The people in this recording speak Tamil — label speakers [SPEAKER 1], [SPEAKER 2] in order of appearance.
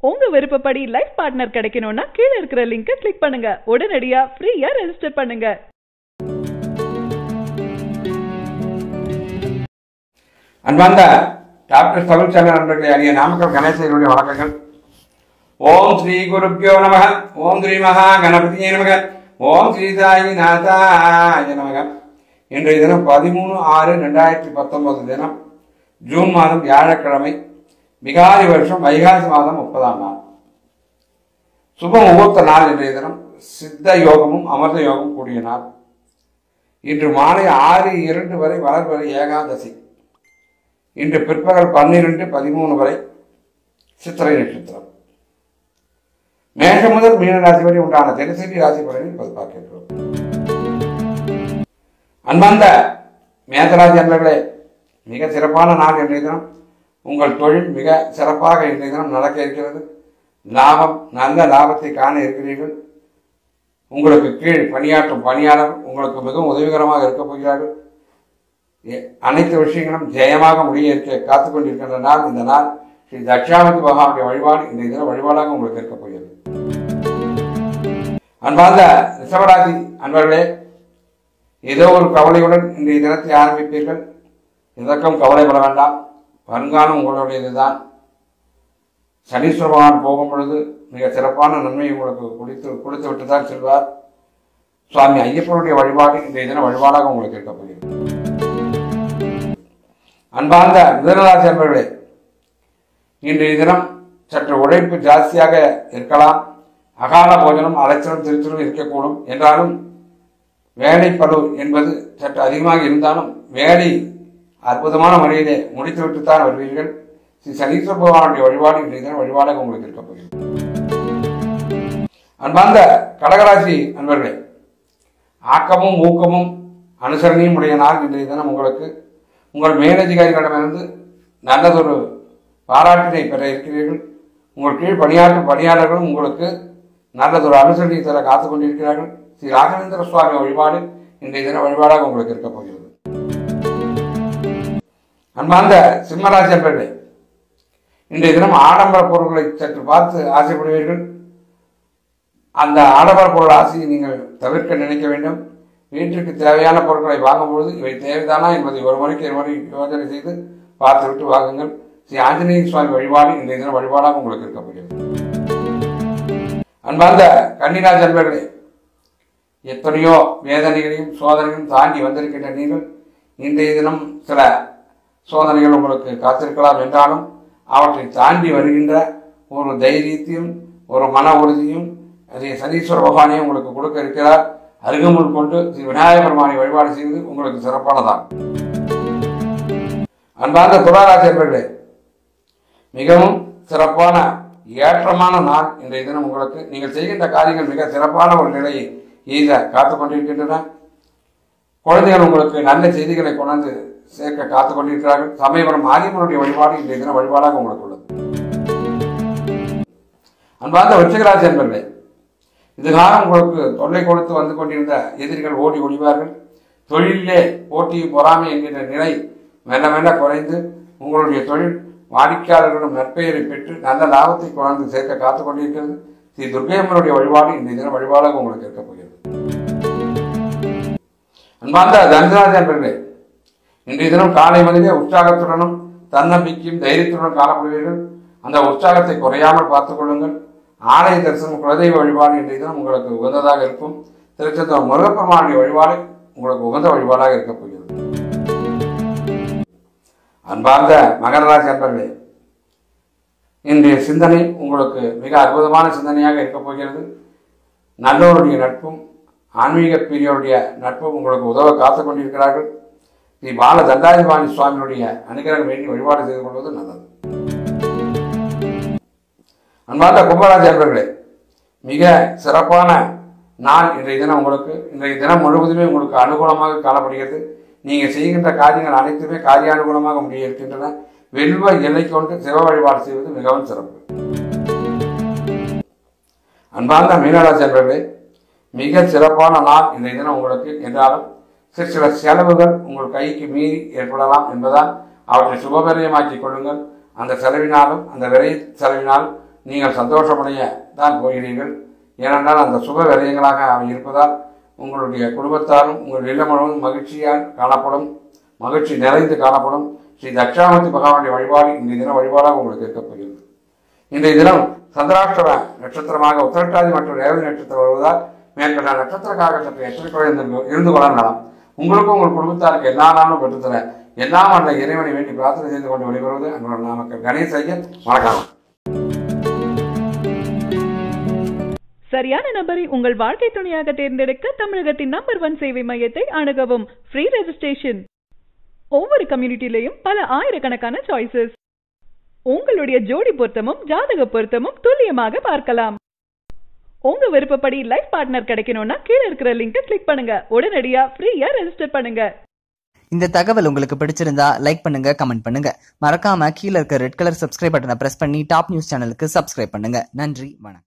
[SPEAKER 1] உங்க விருப்பப்படி லைஃப் பார்ட்னர் கிடைக்கணும்னா கீழே இருக்கிற லிங்கை கிளிக் பண்ணுங்க உடனடியா ஃப்ரீயா ரெஜிஸ்டர் பண்ணுங்க
[SPEAKER 2] அன்பார்ந்த டாக்டர் தமிழ் சேனல் நண்பர்களே அரிய நாமக்கல் கணேசனுடைய வணக்கங்கள் ஓம் ஸ்ரீ குருப்பியோ நமக ஓம் ஸ்ரீ மகா கணபதியே நமக ஓம் ஸ்ரீ சாயி நாதாய நமக இன்றைய தினம் பதிமூணு ஆறு ரெண்டாயிரத்தி பத்தொன்பது தினம் ஜூன் மாதம் வியாழக்கிழமை விகாரி வருஷம் வைகாசி மாதம் முப்பதாம் நாள் சுப முகூர்த்த நாள் இன்றைய தினம் சித்த யோகமும் அமிர்த யோகமும் கூடிய நாள் இன்று மாலை ஆறு இரண்டு வரை வளர்வரை ஏகாதசி இன்று பிற்பகல் பன்னிரண்டு பதிமூணு வரை சித்திரை நட்சத்திரம் மேஷம் முதல் மீன ராசி வரை உண்டான தினசரி ராசி பலனை இப்போது பார்க்கின்றோம் அன்பார்ந்த மேதராசி அன்பர்களே மிக சிறப்பான நாள் இன்றைய தினம் உங்கள் தொழில் மிக சிறப்பாக இன்றைய தினம் நடக்க இருக்கிறது லாபம் நல்ல லாபத்தை காண இருக்கிறீர்கள் உங்களுக்கு கீழ் பணியாற்றும் பணியாளர் உங்களுக்கு மிகவும் உதவிகரமாக இருக்கப் போகிறார்கள் எ- அனைத்து விஷயங்களும் ஜெயமாக முடிய இருக்க காத்துக் கொண்டிருக்கின்ற நாள் இந்த நாள் ஸ்ரீ தட்சாமதி மகாவுடைய வழிபாடு இந்த தின வழிபாடாக உங்களுக்கு இருக்கப் போகிறது அன்பார்ந்த ரிஷபராசி அன்பர்களே ஏதோ ஒரு கவலையுடன் இன்றைய தினத்தை ஆரம்பிப்பீர்கள் இதற்கும் கவலைப்பட வேண்டாம் வருங்காலம் உங்களுடையதுதான் சனீஸ்வர பகவான் போகும் பொழுது மிக சிறப்பான நன்மை உங்களுக்கு கொடுத்து கொடுத்து விட்டு தான் செல்வார் சுவாமி ஐயப்பனுடைய வழிபாடு இன்றைய தினம் வழிபாடாக உங்களுக்கு இருக்கப் போகிறது அன்பார்ந்த மிதனராசி அன்பர்களே இன்றைய தினம் சற்று உழைப்பு ஜாஸ்தியாக இருக்கலாம் அகால போஜனம் அலைச்சலும் திருச்சலும் இருக்கக்கூடும் என்றாலும் வேலை பளு என்பது சற்று அதிகமாக இருந்தாலும் வேலை அற்புதமான முறையிலே முடித்துவிட்டுத்தான் வருவீர்கள் ஸ்ரீ சனீஸ்வர பகவானுடைய வழிபாடு இன்றைய தினம் வழிபாடாக உங்களுக்கு இருக்கப் போகிறது அன்பார்ந்த கடகராசி அன்பர்களே ஆக்கமும் ஊக்கமும் அனுசரணையும் உடைய நாள் இன்றைய தினம் உங்களுக்கு உங்கள் மேலதிகாரிகளிடமிருந்து நல்லதொரு பாராட்டினை பெற இருக்கிறீர்கள் உங்கள் கீழ் பணியாற்றும் பணியாளர்களும் உங்களுக்கு நல்லதொரு அனுசரணை தர காத்துக் கொண்டிருக்கிறார்கள் ஸ்ரீ ராகவேந்திர சுவாமி வழிபாடு இன்றைய தின வழிபாடாக உங்களுக்கு இருக்கப் போகிறது அன்பார்ந்த சிம்மராசி அன்பர்களே இன்றைய தினம் ஆடம்பர பொருட்களை சற்று பார்த்து ஆசைப்படுவீர்கள் அந்த ஆடம்பர பொருள் ஆசையை நீங்கள் தவிர்க்க நினைக்க வேண்டும் வீட்டிற்கு தேவையான பொருட்களை வாங்கும்பொழுது இவை தேவைதானா என்பதை ஒரு முறைக்கு ஒரு முறை யோசனை செய்து பார்த்துவிட்டு வாங்குங்கள் ஸ்ரீ ஆஞ்சநேய சுவாமி வழிபாடு இன்றைய தினம் வழிபாடாக உங்களுக்கு இருக்கப் போகிறது அன்பார்ந்த கன்னிராஜ் அன்பர்களே எத்தனையோ வேதனைகளையும் சோதனைகளையும் தாண்டி வந்திருக்கின்ற நீங்கள் இன்றைய தினம் சில சோதனைகள் உங்களுக்கு காத்திருக்கலாம் என்றாலும் அவற்றை தாண்டி வருகின்ற ஒரு தைரியத்தையும் ஒரு மன உறுதியும் அதை சனீஸ்வர பகவானே உங்களுக்கு கொடுக்க இருக்கிறார் அருகமுள் கொண்டு ஸ்ரீ விநாயகர் பெருமானை வழிபாடு செய்வது உங்களுக்கு சிறப்பானதாகும் அன்பார்ந்த துளாராசி அன்பர்களே மிகவும் சிறப்பான ஏற்றமான நாள் இன்றைய தினம் உங்களுக்கு நீங்கள் செய்கின்ற காரியங்கள் மிக சிறப்பான ஒரு நிலையை எய்த காத்துக் கொண்டிருக்கின்றன குழந்தைகள் உங்களுக்கு நல்ல செய்திகளை கொண்டாந்து சேர்க்க காத்துக் கொண்டிருக்கிறார்கள் சமயபுரம் மாரியம்மனுடைய வழிபாடு இன்றைய தினம் வழிபாடாக உங்களுக்கு உள்ளது அன்பார்ந்த விருச்சிகராசி என்பர்களே இதுகாலம் உங்களுக்கு தொல்லை கொடுத்து வந்து கொண்டிருந்த எதிரிகள் ஓடி ஒளிவார்கள் தொழிலிலே போட்டி பொறாமை என்கின்ற நிலை மெல்ல மெல்ல குறைந்து உங்களுடைய தொழில் வாடிக்கையாளர்களிடம் நற்பெயரை பெற்று நல்ல லாபத்தை கொண்டாந்து சேர்க்க காத்துக் கொண்டிருக்கிறது ஸ்ரீ துர்கையம்மனுடைய வழிபாடு இன்றைய தினம் வழிபாடாக உங்களுக்கு இருக்கப் போகிறது அன்பார்ந்த தனுராஜ் என்பர்களே இன்றைய தினம் காலை மனிதே உற்சாகத்துடனும் தன்னம்பிக்கையும் தைரியத்துடன் காணப்படுவீர்கள் அந்த உற்சாகத்தை குறையாமல் பார்த்துக் கொள்ளுங்கள் ஆலய தரிசனம் குலதெய்வ வழிபாடு இன்றைய தினம் உங்களுக்கு உகந்ததாக இருக்கும் திருச்செந்தூர் முருகப்பெருமானுடைய வழிபாடு உங்களுக்கு உகந்த வழிபாடாக இருக்கப் போகிறது அன்பார்ந்த மகர ராசி அன்பர்களே இன்றைய சிந்தனை உங்களுக்கு மிக அற்புதமான சிந்தனையாக இருக்கப் போகிறது நல்லோருடைய நட்பும் ஆன்மீக பிரியோருடைய நட்பும் உங்களுக்கு உதவ காத்துக் கொண்டிருக்கிறார்கள் ஸ்ரீ பால தண்டாயுதபாணி சுவாமியுடைய அனுகிரகம் வேண்டி வழிபாடு செய்து கொள்வது நல்லது அன்பார்ந்த கும்பராஜ் அன்பர்களே மிக சிறப்பான நாள் இன்றைய தினம் உங்களுக்கு இன்றைய தினம் முழுவதுமே உங்களுக்கு அனுகூலமாக காணப்படுகிறது நீங்கள் செய்கின்ற காரியங்கள் அனைத்துமே காரியானுகூலமாக முடிய இருக்கின்றன வெல்வ எல்லை கொண்டு சிவ வழிபாடு செய்வது மிகவும் சிறப்பு அன்பார்ந்த மீனராசி அன்பர்களே மிக சிறப்பான நாள் இன்றைய தினம் உங்களுக்கு என்றாலும் சில சில செலவுகள் உங்கள் கைக்கு மீறி ஏற்படலாம் என்பதால் அவற்றை சுபபரியமாக்கிக் கொள்ளுங்கள் அந்த செலவினாலும் அந்த விரை செலவினால் நீங்கள் சந்தோஷமடைய தான் போகிறீர்கள் ஏனென்றால் அந்த சுப விரயங்களாக அவை இருப்பதால் உங்களுடைய குடும்பத்தாரும் உங்கள் இல்லமளவும் மகிழ்ச்சியால் காணப்படும் மகிழ்ச்சி நிறைந்து காணப்படும் ஸ்ரீ தட்சாமூர்த்தி பகவானுடைய வழிபாடு இன்றைய தினம் வழிபாடாக உங்களுக்கு இருக்கப்படுகிறது இன்றைய தினம் சந்திராஷ்டம நட்சத்திரமாக உத்திரட்டாதி மற்றும் ரேவதி நட்சத்திரம் வருவதால் மேற்கண்ட நட்சத்திரக்காக சற்று எச்சரிக்கையோடு இருந்து இருந்து கொள்ள நலம் உங்களுக்கும் உங்கள் குடும்பத்தாருக்கு எல்லா நாளும் பெற்றுத்தர எல்லாம் அந்த இறைவனை வேண்டி பிரார்த்தனை செய்து கொண்டு வெளிவருவது அன்புடன் நாமக்கல் கணேச ஐயர் வணக்கம்
[SPEAKER 1] சரியான நபரை உங்கள் வாழ்க்கை துணையாக தேர்ந்தெடுக்க தமிழகத்தின் நம்பர் ஒன் சேவை மையத்தை அணுகவும் ஃப்ரீ ரெஜிஸ்ட்ரேஷன் ஒவ்வொரு கம்யூனிட்டிலையும் பல ஆயிரக்கணக்கான சாய்ஸஸ் உங்களுடைய ஜோடி பொருத்தமும் ஜாதக பொருத்தமும் துல்லியமாக பார்க்கலாம் உங்க விருப்பப்படி லைஃப் பார்ட்னர் கிடைக்கணும்னா கீழே இருக்கிற லிங்கை கிளிக் பண்ணுங்க உடனடியா ஃப்ரீயா ரெஜிஸ்டர் பண்ணுங்க
[SPEAKER 3] இந்த தகவல் உங்களுக்கு பிடிச்சிருந்தா லைக் பண்ணுங்க கமெண்ட் பண்ணுங்க மறக்காம கீழே இருக்க ரெட் கலர் சப்ஸ்கிரைப் பட்டனை பிரஸ் பண்ணி டாப் நியூஸ் சேனலுக்கு சப்ஸ்கிரைப் பண்ணுங்க நன்றி வணக்கம்